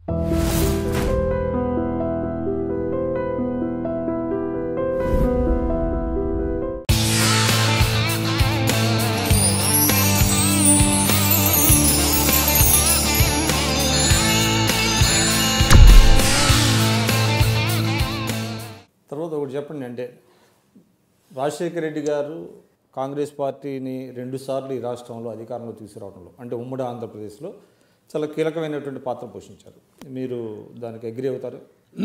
తర్వాత ఒకటి చెప్పండి అంటే రాజశేఖర రెడ్డి గారు కాంగ్రెస్ పార్టీని రెండుసార్లు ఈ రాష్ట్రంలో అధికారంలో తీసుకురావడంలో అంటే ఉమ్మడి ఆంధ్రప్రదేశ్లో చాలా కీలకమైనటువంటి పాత్ర పోషించారు మీరు దానికి అగ్రి అవుతారు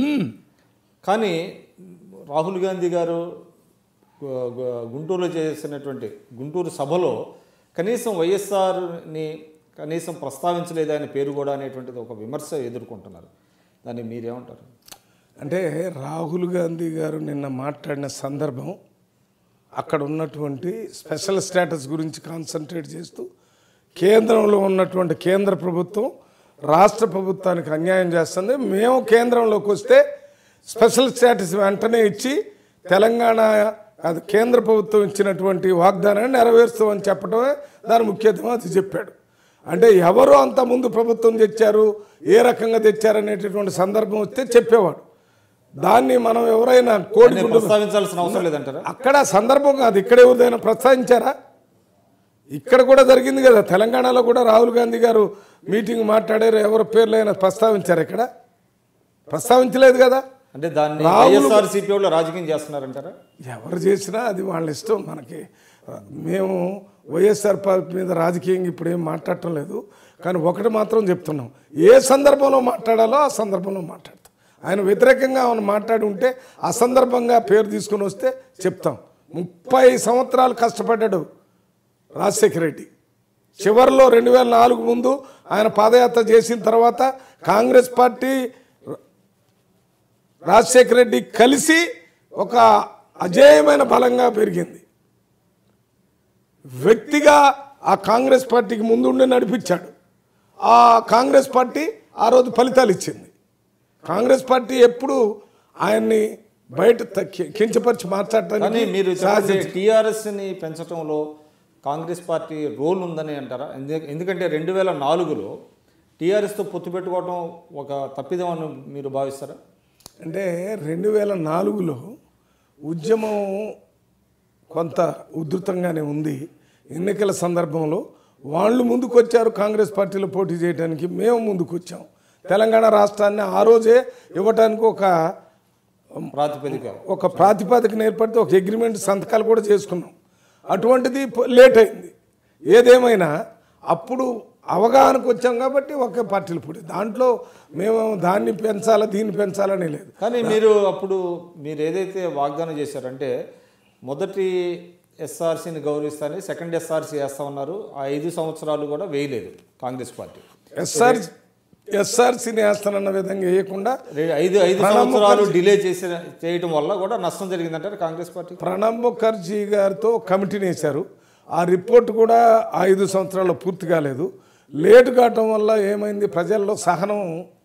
కానీ రాహుల్ గాంధీ గారు గు- గు- గుంటూరులో చేసినటువంటి గుంటూరు సభలో కనీసం వైఎస్ఆర్ని కనీసం ప్రస్తావించలేదు ఆయన పేరు కూడా అనేటువంటిది ఒక విమర్శ ఎదుర్కొంటున్నారు దాన్ని మీరేమంటారు అంటే రాహుల్ గాంధీ గారు నిన్న మాట్లాడిన సందర్భం అక్కడ ఉన్నటువంటి స్పెషల్ స్టేటస్ గురించి కాన్సన్ట్రేట్ చేస్తూ కేంద్రంలో ఉన్నటువంటి కేంద్ర ప్రభుత్వం రాష్ట్ర ప్రభుత్వానికి అన్యాయం చేస్తుంది మేము కేంద్రంలోకి వస్తే స్పెషల్ స్టేటస్ వెంటనే ఇచ్చి తెలంగాణ అది కేంద్ర ప్రభుత్వం ఇచ్చినటువంటి వాగ్దానాన్ని నెరవేరుస్తామని చెప్పడమే దాని ముఖ్యత్వం అది చెప్పాడు అంటే ఎవరు అంత ముందు ప్రభుత్వం తెచ్చారు ఏ రకంగా తెచ్చారు అనేటటువంటి సందర్భం వస్తే చెప్పేవాడు దాన్ని మనం ఎవరైనా కోడి ఆయన గుడ్డు ప్రస్తావించాల్సిన అవసరం లేదంటారా అక్కడ సందర్భం కాదు ఇక్కడ ఎవరిదైనా ప్రస్తావించారా ఇక్కడ కూడా జరిగింది కదా తెలంగాణలో కూడా రాహుల్ గాంధీ గారు మీటింగ్ మాట్లాడారు ఎవరి పేర్లైనా ప్రస్తావించారు ఇక్కడ ప్రస్తావించలేదు కదా అంటే దాన్ని రాహుల్ వైఎస్ఆర్ సిపి వాళ్ళు రాజకీయం చేస్తున్నారంటారా ఎవరు చేసినా అది వాళ్ళ ఇష్టం మనకి మేము వైఎస్ఆర్ పార్టీ మీద రాజకీయంగా ఇప్పుడు ఏం మాట్లాడటం లేదు కానీ ఒకటి మాత్రం చెప్తున్నాం ఏ సందర్భంలో మాట్లాడాలో ఆ సందర్భంలో మాట్లాడతాం ఆయన వ్యతిరేకంగా ఆయన మాట్లాడి ఉంటే అసందర్భంగా పేరు తీసుకుని వస్తే చెప్తాం ముప్పై సంవత్సరాలు కష్టపడ్డాడు రాజశేఖర రెడ్డి చివరిలో రెండు వేల నాలుగు ముందు ఆయన పాదయాత్ర చేసిన తర్వాత కాంగ్రెస్ పార్టీ రాజశేఖర రెడ్డి కలిసి ఒక అజేయమైన బలంగా పెరిగింది వ్యక్తిగా ఆ కాంగ్రెస్ పార్టీకి ముందుండి నడిపించాడు ఆ కాంగ్రెస్ పార్టీ ఆ రోజు ఫలితాలు ఇచ్చింది కాంగ్రెస్ పార్టీ ఎప్పుడు ఆయన్ని బయట త- కి- కించపరిచి కానీ మాట్లాడటానికి మీరు సహజం. టీఆర్ఎస్ని పెంచడంలో కాంగ్రెస్ పార్టీ రోల్ ఉందని అంటారా ఎందు- ఎందుకంటే రెండు వేల నాలుగులో టీఆర్ఎస్తో పొత్తు పెట్టుకోవడం ఒక తప్పిదం అని మీరు భావిస్తారా అంటే రెండు వేల నాలుగులో ఉద్యమం కొంత ఉధృతంగానే ఉంది ఎన్నికల సందర్భంలో వాళ్ళు ముందుకు వచ్చారు కాంగ్రెస్ పార్టీలో పోటీ చేయడానికి మేము ముందుకు వచ్చాం తెలంగాణ రాష్ట్రాన్ని ఆ రోజే ఇవ్వటానికి ఒక ప్రాతిపదిక ఒక ప్రాతిపదికన ఏర్పడితే ఒక అగ్రిమెంట్ సంతకాలు కూడా చేసుకున్నాం అటువంటిది ప- లేట్ అయింది ఏదేమైనా అప్పుడు అవగాహనకు వచ్చాం కాబట్టి ఒకే పార్టీలు పుట్టి దాంట్లో మేము దాన్ని పెంచాలా దీన్ని పెంచాలని లేదు కానీ మీరు అప్పుడు మీరు ఏదైతే వాగ్దానం చేశారంటే మొదటి ఎస్ఆర్సీని గౌరవిస్తానని సెకండ్ ఎస్ఆర్సీ వేస్తామన్నారు ఆ ఐదు సంవత్సరాలు కూడా వేయలేదు కాంగ్రెస్ పార్టీ ఎస్ఆర్ ఎస్ఆర్సీని వేస్తానన్న విధంగా వేయకుండా రె- ఐదు ఐదు సంవత్సరాలు డిలే చేసిన చేయడం వల్ల కూడా నష్టం జరిగిందంటారు కాంగ్రెస్ పార్టీ ప్రణబ్ ముఖర్జీ గారితో కమిటీని వేశారు ఆ రిపోర్ట్ కూడా ఆ ఐదు సంవత్సరాల్లో పూర్తి కాలేదు లేటు కావటం వల్ల ఏమైంది ప్రజల్లో సహనం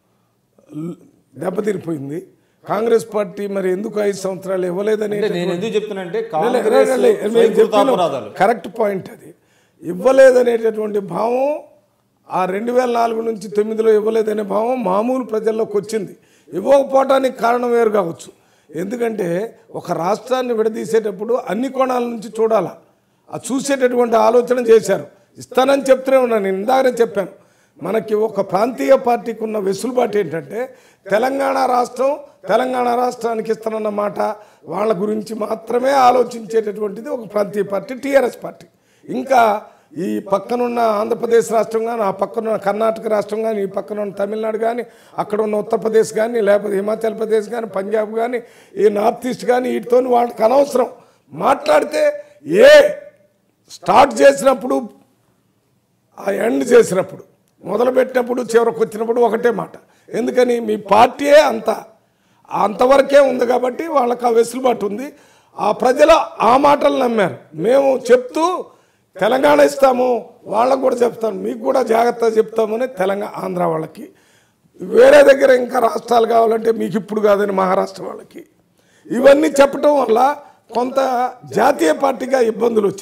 ల్- దెబ్బతిరిపోయింది కాంగ్రెస్ పార్టీ మరి ఎందుకు ఐదు సంవత్సరాలు ఇవ్వలేదని అంటే నేను ఎందుకు చెప్తున్నానంటే కాంగ్రెస్ స్వయంకృతాపరాధాలు కరెక్ట్ పాయింట్ అది ఇవ్వలేదనేటటువంటి భావం ఆ రెండు వేల నాలుగు నుంచి తొమ్మిదిలో ఇవ్వలేదనే భావం మామూలు ప్రజల్లోకి వచ్చింది ఇవ్వకపోవటానికి కారణం వేరు కావచ్చు ఎందుకంటే ఒక రాష్ట్రాన్ని విడదీసేటప్పుడు అన్ని కోణాల నుంచి చూడాలా ఆ చూసేటటువంటి ఆలోచన చేశారు ఇస్తానని చెప్తూనే ఉన్నాను నేను ఇందాకనే చెప్పాను మనకి ఒక ప్రాంతీయ పార్టీకి ఉన్న వెసులుబాటు ఏంటంటే తెలంగాణ రాష్ట్రం తెలంగాణ రాష్ట్రానికి ఇస్తానన్న మాట వాళ్ళ గురించి మాత్రమే ఆలోచించేటటువంటిది ఒక ప్రాంతీయ పార్టీ టీఆర్ఎస్ పార్టీ ఇంకా ఈ పక్కనున్న ఆంధ్రప్రదేశ్ రాష్ట్రం కానీ ఆ పక్కనున్న కర్ణాటక రాష్ట్రం కానీ ఈ పక్కన ఉన్న తమిళనాడు కానీ అక్కడ ఉన్న ఉత్తరప్రదేశ్ కానీ లేకపోతే హిమాచల్ ప్రదేశ్ కానీ పంజాబ్ కానీ ఈ నార్త్ ఈస్ట్ కానీ వీటితో వాళ్ళకి అనవసరం మాట్లాడితే ఏ స్టార్ట్ చేసినప్పుడు ఆ ఎండ్ చేసినప్పుడు మొదలుపెట్టినప్పుడు చివరికి వచ్చినప్పుడు ఒకటే మాట ఎందుకని మీ పార్టీయే అంత అంతవరకే ఉంది కాబట్టి వాళ్ళకి ఆ వెసులుబాటు ఉంది ఆ ప్రజలు ఆ మాటలు నమ్మారు మేము చెప్తూ తెలంగాణ ఇస్తాము వాళ్ళకు కూడా చెప్తాము మీకు కూడా జాగ్రత్త చెప్తామని తెలంగాణ ఆంధ్ర వాళ్ళకి వేరే దగ్గర ఇంకా రాష్ట్రాలు కావాలంటే మీకు ఇప్పుడు కాదని మహారాష్ట్ర వాళ్ళకి ఇవన్నీ చెప్పటం వల్ల కొంత జాతీయ పార్టీగా ఇబ్బందులు వచ్చినాయి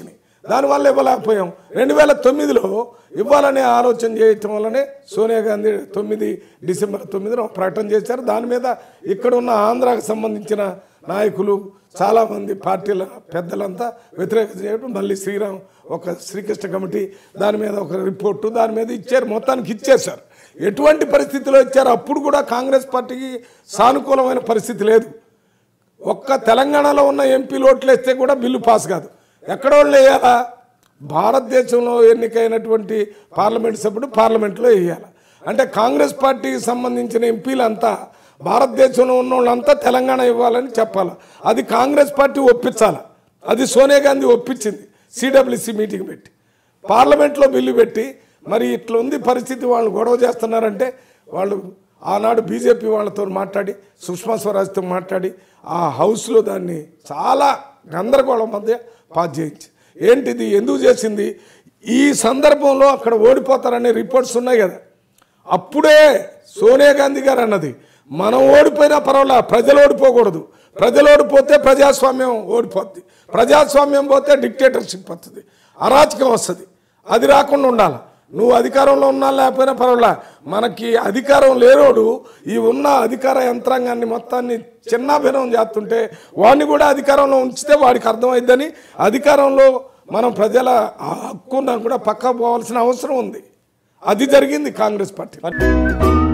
దానివల్ల ఇవ్వలేకపోయాం రెండు వేల తొమ్మిదిలో ఇవ్వాలనే ఆలోచన చేయటం వల్లనే సోనియా గాంధీ తొమ్మిది డిసెంబర్ తొమ్మిదిన ఒక ప్రకటన చేశారు దాని మీద ఇక్కడ ఉన్న ఆంధ్రాకు సంబంధించిన నాయకులు చాలామంది పార్టీల పెద్దలంతా వ్యతిరేకత చేయడం మళ్ళీ శ్రీరామ్ ఒక శ్రీకృష్ణ కమిటీ దాని మీద ఒక రిపోర్టు దాని మీద ఇచ్చారు మొత్తానికి ఇచ్చేశారు ఎటువంటి పరిస్థితిలో ఇచ్చారు అప్పుడు కూడా కాంగ్రెస్ పార్టీకి సానుకూలమైన పరిస్థితి లేదు ఒక్క తెలంగాణలో ఉన్న ఎంపీలు ఓట్లు వేస్తే కూడా బిల్లు పాస్ కాదు ఎక్కడ వాళ్ళు వేయాలా భారతదేశంలో ఎన్నికైనటువంటి పార్లమెంట్ సభ్యుడు పార్లమెంట్లో వేయాలి అంటే కాంగ్రెస్ పార్టీకి సంబంధించిన ఎంపీలంతా భారతదేశంలో ఉన్న వాళ్ళంతా తెలంగాణ ఇవ్వాలని చెప్పాలి అది కాంగ్రెస్ పార్టీ ఒప్పించాలి అది సోనియా గాంధీ ఒప్పించింది సిడబ్ల్యూసి మీటింగ్ పెట్టి పార్లమెంట్లో బిల్లు పెట్టి మరి ఇట్లా ఉంది పరిస్థితి వాళ్ళు గొడవ చేస్తున్నారంటే వాళ్ళు ఆనాడు బీజేపీ వాళ్ళతో మాట్లాడి సుష్మా స్వరాజ్తో మాట్లాడి ఆ హౌస్లో దాన్ని చాలా గందరగోళం మధ్య పాస్ చేయించి ఏంటిది ఎందుకు చేసింది ఈ సందర్భంలో అక్కడ ఓడిపోతారనే రిపోర్ట్స్ ఉన్నాయి కదా అప్పుడే సోనియా గాంధీ గారు అన్నది మనం ఓడిపోయినా పర్వాలే ప్రజలు ఓడిపోకూడదు ప్రజలు ఓడిపోతే ప్రజాస్వామ్యం ఓడిపోద్ది ప్రజాస్వామ్యం పోతే డిక్టేటర్షిప్ వస్తుంది అరాచకం వస్తుంది అది రాకుండా ఉండాలి నువ్వు అధికారంలో ఉన్నా లేకపోయినా పర్వాలే మనకి అధికారం లేనోడు ఈ ఉన్న అధికార యంత్రాంగాన్ని మొత్తాన్ని చిన్నాభిన్నం చేస్తుంటే వాడిని కూడా అధికారంలో ఉంచితే వాడికి అర్థమైద్దని అధికారంలో మనం ప్రజల ఆ హక్కున్నా కూడా పక్క పోవాల్సిన అవసరం ఉంది అది జరిగింది కాంగ్రెస్ పార్టీ